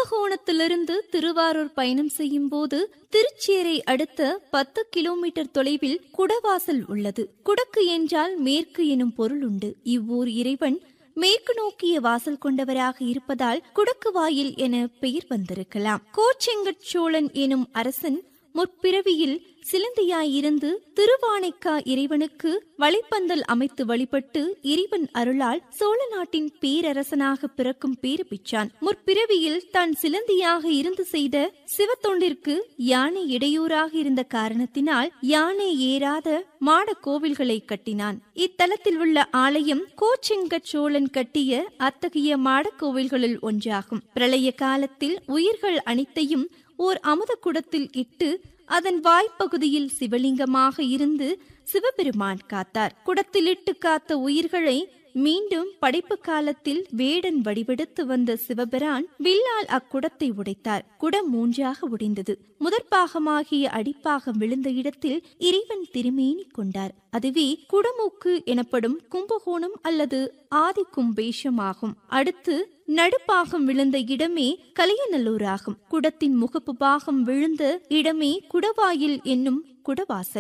கும்பகோணத்திலிருந்து திருவாரூர் பயணம் செய்யும் போது திருச்சேரை அடுத்த பத்து கிலோமீட்டர் தொலைவில் குடவாசல் உள்ளது குடக்கு என்றால் மேற்கு எனும் பொருள் உண்டு இவ்வூர் இறைவன் மேற்கு நோக்கிய வாசல் கொண்டவராக இருப்பதால் குடக்கு வாயில் என பெயர் வந்திருக்கலாம் கோச்செங்கட் சோழன் எனும் அரசன் முற்பிறவியில் சிலந்தியாயிருந்து திருவானைக்கா இறைவனுக்கு வலைப்பந்தல் அமைத்து வழிபட்டு இறைவன் அருளால் சோழ நாட்டின் பேரரசனாக பிறக்கும் பேறு பெற்றான் முற்பிறவியில் தான் சிலந்தியாக இருந்து செய்த சிவத்தொண்டிற்கு யானை இடையூறாக இருந்த காரணத்தினால் யானை ஏறாத மாட கோவில்களை கட்டினான் இத்தலத்தில் உள்ள ஆலயம் கோச்செங்கட் சோழன் கட்டிய அத்தகைய மாட கோவில்களில் ஒன்றாகும் பிரளய காலத்தில் உயிர்கள் அனைத்தையும் ஓர் அமுத குடத்தில் இட்டு அதன் வாய்ப்பகுதியில் சிவலிங்கமாக இருந்து சிவபெருமான் காத்தார் குடத்திலிட்டு காத்த உயிர்களை மீண்டும் படைப்பு காலத்தில் வேடன் வடிவெடுத்து வந்த சிவபிரான் வில்லால் அக்குடத்தை உடைத்தார் குடம் மூன்றாக உடைந்தது முதற்பாகமாகிய அடிப்பாகம் விழுந்த இடத்தில் இறைவன் திருமேனி கொண்டார் அதுவே குடமூக்கு எனப்படும் கும்பகோணம் அல்லது ஆதி கும்பேஷம் ஆகும் அடுத்து நடுப்பாகம் விழுந்த இடமே கலையநல்லூர் ஆகும் குடத்தின் முகப்பு பாகம் விழுந்த இடமே குடவாயில் என்னும் குடவாசல்